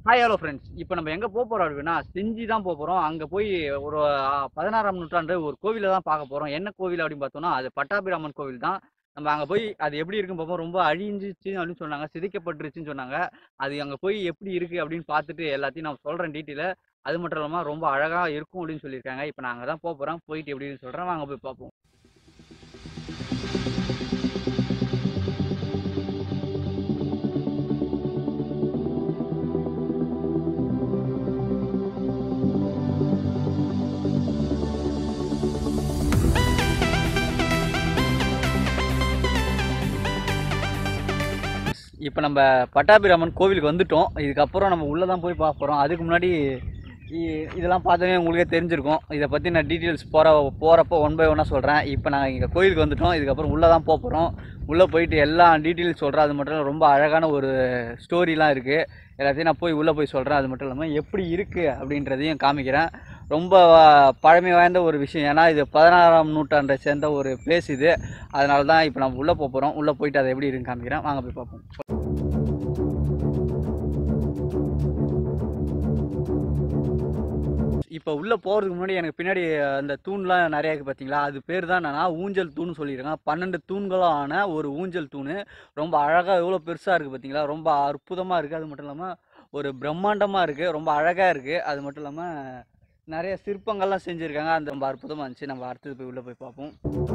hi hello friends இப்போ நம்ம எங்கே போக போகிறோம் அப்படின்னா செஞ்சி தான் போக போகிறோம் அங்கே போய் ஒரு ஆ, பதினாறாம் நூற்றாண்டு ஒரு கோவிலை தான் பார்க்க போகிறோம் என்ன கோவில் அப்படின்னு பார்த்தோம்னா அது பட்டாபிராமன் கோவில் தான் நம்ம அங்கே போய் அது எப்படி இருக்குன்னு பார்ப்போம் ரொம்ப அழிஞ்சிச்சு அப்படின்னு சொன்னாங்க சிதைக்கப்பட்டுருச்சுன்னு சொன்னாங்க அது அங்கே போய் எப்படி இருக்குது அப்படின்னு பார்த்துட்டு எல்லாத்தையும் நான் சொல்கிறேன் டீட்டெயில அது மட்டும் இல்லாமல் ரொம்ப அழகாக இருக்கும் அப்படின்னு சொல்லியிருக்காங்க இப்போ நான் அங்கே தான் போக போகிறோம் போயிட்டு எப்படின்னு சொல்கிறேன் வாங்க போய் பார்ப்போம் இப்போ நம்ம பட்டாபிராமன் கோவிலுக்கு வந்துட்டோம் இதுக்கப்புறம் நம்ம உள்ளே தான் போய் பார்க்க போகிறோம் அதுக்கு முன்னாடி இ- இதெல்லாம் பார்த்தோன்னே உங்களுக்கே தெரிஞ்சிருக்கும் இதை பற்றி நான் டீட்டெயில்ஸ் போகிற போகிறப்போ ஒன் பை ஒன்னாக சொல்கிறேன் இப்போ நாங்கள் இங்கே கோயிலுக்கு வந்துட்டோம் இதுக்கப்புறம் உள்ளே தான் போக போகிறோம் உள்ளே போயிட்டு எல்லா டீட்டெயில்ஸ் சொல்கிறேன் அது மட்டும் இல்ல, ரொம்ப அழகான ஒரு ஸ்டோரிலாம் இருக்குது எல்லாத்தையும் நான் போய் உள்ளே போய் சொல்கிறேன் அது மட்டும் இல்லாமல் எப்படி இருக்குது அப்படின்றதையும் காமிக்கிறேன் ரொம்ப பழமை வாய்ந்த ஒரு விஷயம் ஏன்னா இது பதினாறாம் நூற்றாண்டை சேர்ந்த ஒரு பிளேஸ் இது அதனால தான் இப்போ நம்ம உள்ளே போக போகிறோம் உள்ளே போயிட்டு அதை எப்படி இருக்குன்னு காமிக்கிறேன் வாங்க போய் பார்ப்போம் இப்போ உள்ளே போகிறதுக்கு முன்னாடி எனக்கு பின்னாடி அந்த தூண்லாம் நிறையா இருக்குது பார்த்தீங்களா அது பேர் தான் என்னன்னா ஊஞ்சல் தூண் சொல்லியிருக்காங்க பன்னெண்டு தூண்களும் ஆன ஒரு ஊஞ்சல் தூண் ரொம்ப அழகாக எவ்வளோ பெருசாக இருக்குது பார்த்தீங்களா ரொம்ப அற்புதமாக இருக்குது அது மட்டும் இல்லாமல் ஒரு பிரம்மாண்டமாக இருக்குது ரொம்ப அழகாக இருக்குது அது மட்டும் இல்லாமல் நிறைய சிற்பங்கள்லாம் செஞ்சுருக்காங்க அந்த ரொம்ப அற்புதமாக இருந்துச்சு நம்ம அடுத்தது போய் உள்ளே போய் பார்ப்போம்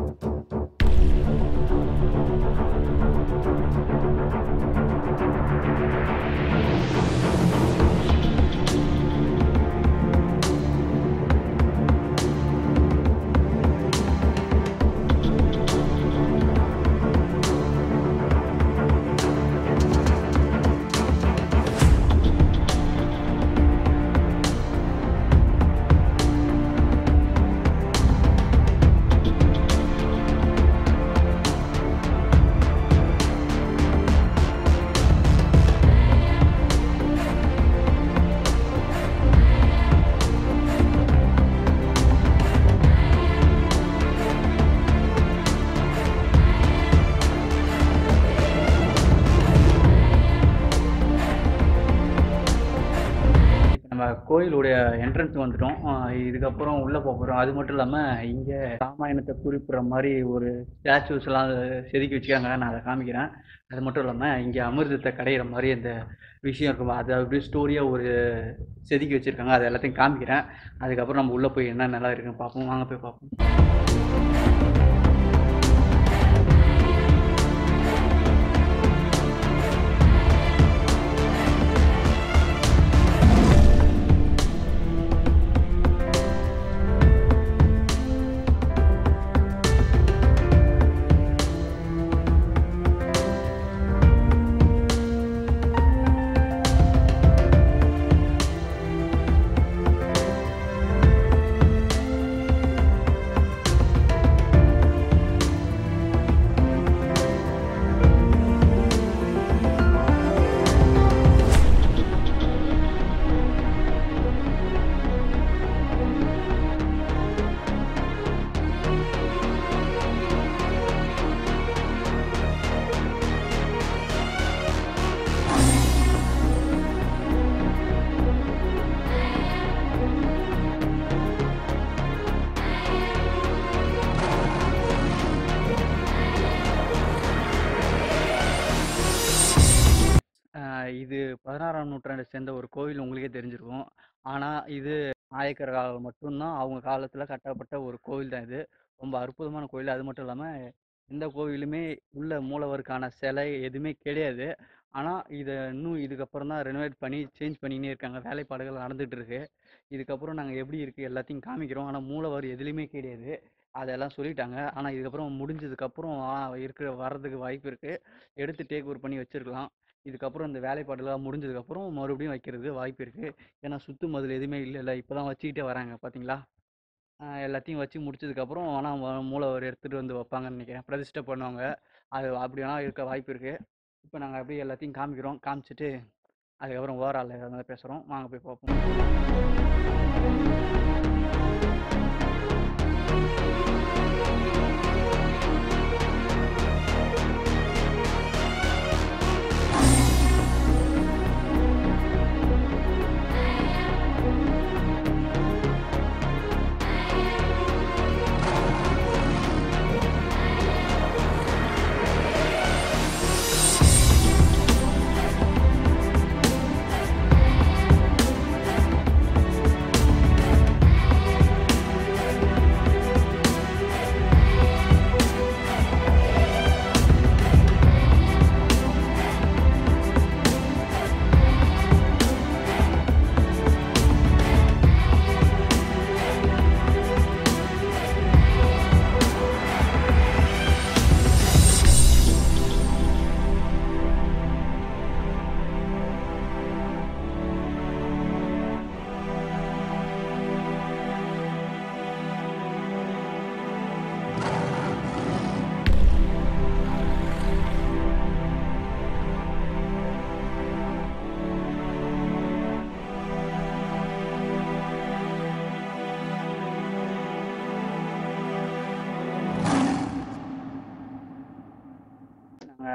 இப்ப நம்ம கோயிலுடைய என்ட்ரன்ஸ் வந்துட்டோம் ஆஹ் இதுக்கப்புறம் உள்ளே போக போகிறோம் அது மட்டும் இல்லாமல் இங்கே ராமாயணத்தை குறிப்பிடுற மாதிரி ஒரு ஸ்டாச்சுஸ்லாம் செதுக்கி வச்சுருக்காங்க நான் அதை காமிக்கிறேன் அது மட்டும் இல்லாமல் இங்கே அமிர்தத்தை கடையிற மாதிரி அந்த விஷயம் இருக்கும் அதை அப்படியே ஸ்டோரியாக ஒரு செதுக்கி வச்சுருக்காங்க அது எல்லாத்தையும் காமிக்கிறேன் அதுக்கப்புறம் நம்ம உள்ளே போய் என்ன நல்லா இருக்குன்னு பார்ப்போம் வாங்க போய் பார்ப்போம் ஆஹ் இது பதினாறாம் நூற்றாண்டை சேர்ந்த ஒரு கோவில் உங்களுக்கே தெரிஞ்சிருக்கும் ஆனால் இது நாயக்கர் காலம் மட்டும்தான் அவங்க காலத்தில் கட்டப்பட்ட ஒரு கோவில் தான் இது ரொம்ப அற்புதமான கோவில் அது மட்டும் இல்லாமல் எந்த கோவிலுமே உள்ள மூலவருக்கான சிலை எதுவுமே கிடையாது ஆனால் இதை இன்னும் இதுக்கப்புறம் தான் ரெனோவேட் பண்ணி சேஞ்ச் பண்ணினே இருக்காங்க வேலைப்பாடுகள் நடந்துட்டு இருக்கு இதுக்கப்புறம் நாங்கள் எப்படி இருக்குது எல்லாத்தையும் காமிக்கிறோம் ஆனால் மூலவர் எதுலேயுமே கிடையாது அதெல்லாம் சொல்லிட்டாங்க ஆனால் இதுக்கப்புறம் முடிஞ்சதுக்கப்புறம் இருக்கிற வர்றதுக்கு வாய்ப்பு இருக்குது எடுத்து டேக் ஓவர் பண்ணி வச்சிருக்கலாம் இதுக்கப்புறம் இந்த வேலைப்பாடுலாம் முடிஞ்சதுக்கப்புறம் மறுபடியும் வைக்கிறது வாய்ப்பு இருக்குது ஏன்னா சுத்து மதில் எதுவுமே இல்லைல்ல இப்போ தான் வச்சுக்கிட்டே வராங்க பார்த்தீங்களா ஆஹ் எல்லாத்தையும் வச்சு முடிச்சதுக்கப்புறம் ஆனால் மூலவர் எடுத்துகிட்டு வந்து வைப்பாங்கன்னு நினைக்கிறேன் பிரதிஷ்டை பண்ணுவாங்க அது அப்படி வேணால் இருக்க வாய்ப்பு இருக்குது இப்போ நாங்கள் அப்படியே எல்லாத்தையும் காமிக்கிறோம் காமிச்சிட்டு அதுக்கப்புறம் ஓவரால் ஏதாவது பேசுகிறோம் வாங்க போய் பார்ப்போம்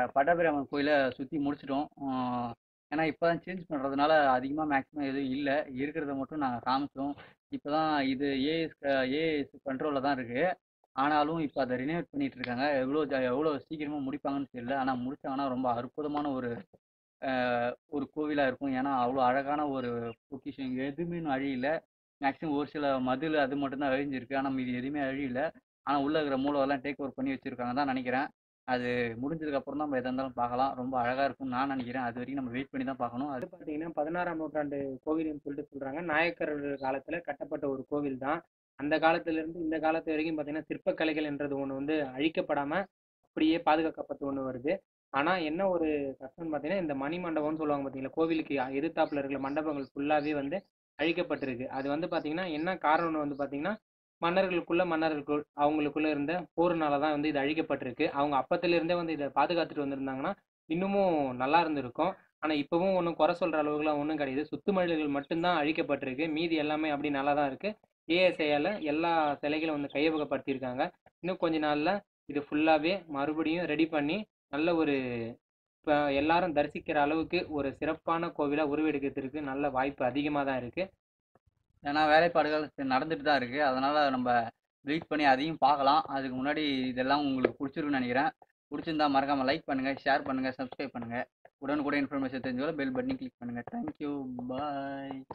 பட்டாபிராமன் கோயிலை சுற்றி முடிச்சிட்டோம் ஆஹ் ஏன்னா இப்போ தான் சேஞ்ச் பண்ணுறதுனால அதிகமாக மேக்ஸிமம் எதுவும் இல்லை இருக்கிறத மட்டும் நாங்கள் காமிச்சோம் இப்போ தான் இது ஏஎஸ் ஏஎஸ் கண்ட்ரோலில் தான் இருக்குது ஆனாலும் இப்போ அதை ரினோவேட் பண்ணிட்டு இருக்காங்க எவ்வளோ எவ்வளோ சீக்கிரமாக முடிப்பாங்கன்னு தெரியல ஆனால் முடிச்சாங்கன்னா ரொம்ப அற்புதமான ஒரு ஆஹ் ஒரு கோவிலாக இருக்கும் ஏன்னா அவ்வளோ அழகான ஒரு பொக்கிஷம் இங்கே எதுவுமே இன்னும் அழியல மேக்ஸிமம் ஒரு சில மதில் அது மட்டும்தான் அழிஞ்சிருக்கு ஆனால் மீதி எதுவுமே அழியல ஆனால் உள்ளே இருக்கிற மூலவெல்லாம் டேக் ஓவர் பண்ணி வச்சுருக்காங்க தான் நினைக்கிறேன் அது முடிஞ்சதுக்கு அப்புறம் தான் நம்ம எதாக இருந்தாலும் பார்க்கலாம் ரொம்ப அழகாக இருக்கும்னு நான் நினைக்கிறேன் அது வரைக்கும் நம்ம வெயிட் பண்ணி தான் பார்க்கணும் அது அது பார்த்தீங்கன்னா பதினாறாம் நூற்றாண்டு கோவில்னு சொல்லிட்டு சொல்றாங்க நாயக்கர் காலத்துல கட்டப்பட்ட ஒரு கோவில் தான் அந்த காலத்துல இருந்து இந்த காலத்து வரைக்கும் பார்த்தீங்கன்னா சிற்பக்கலைகள் என்றது ஒன்று வந்து அழிக்கப்படாம அப்படியே பாதுகாக்கப்பட்டு ஒன்று வருது ஆனா என்ன ஒரு கஷ்டம்னு பார்த்தீங்கன்னா இந்த மணி மண்டபம்னு சொல்லுவாங்க பார்த்தீங்களா கோவிலுக்கு எதிர்த்தாப்புல இருக்கிற மண்டபங்கள் ஃபுல்லாவே வந்து அழிக்கப்பட்டிருக்கு அது வந்து பார்த்தீங்கன்னா என்ன காரணம்னு வந்து பார்த்தீங்கன்னா மன்னர்களுக்குள்ள மன்னர்களுக்குள் அவங்களுக்குள்ள இருந்த போர்னால தான் வந்து இது அழிக்கப்பட்டிருக்கு அவங்க அப்பத்துல இருந்தே வந்து இதை பாதுகாத்துட்டு வந்திருந்தாங்கன்னா இன்னமும் நல்லா இருந்திருக்கும் ஆனா இப்பவும் ஒன்றும் குறை சொல்ற அளவுக்குலாம் ஒன்றும் கிடையாது சுத்து மழில்கள் மட்டும்தான் அழிக்கப்பட்டிருக்கு மீதி எல்லாமே அப்படி நல்லா தான் இருக்கு ஏஎஸ்ஐயால எல்லா சிலைகளும் வந்து கையகப்படுத்தியிருக்காங்க இன்னும் கொஞ்ச நாள்ல இது ஃபுல்லாவே மறுபடியும் ரெடி பண்ணி நல்ல ஒரு இப்போ எல்லாரும் தரிசிக்கிற அளவுக்கு ஒரு சிறப்பான கோவிலா உருவெடுக்கிறதுக்கு நல்ல வாய்ப்பு அதிகமாக தான் இருக்கு ஏன்னா வேலைப்பாடுகள் நடந்துட்டு தான் இருக்குது அதனால் நம்ம வெயிட் பண்ணி அதையும் பார்க்கலாம் அதுக்கு முன்னாடி இதெல்லாம் உங்களுக்கு பிடிச்சிருக்குன்னு நினைக்கிறேன் பிடிச்சிருந்தா மறக்காமல் லைக் பண்ணுங்கள் ஷேர் பண்ணுங்கள் சப்ஸ்கிரைப் பண்ணுங்கள் உடனுக்குடன் இன்ஃபர்மேஷன் தெரிஞ்சுக்கொள்ள பெல் பட்டனையும் கிளிக் பண்ணுங்கள் தேங்க்யூ பாய்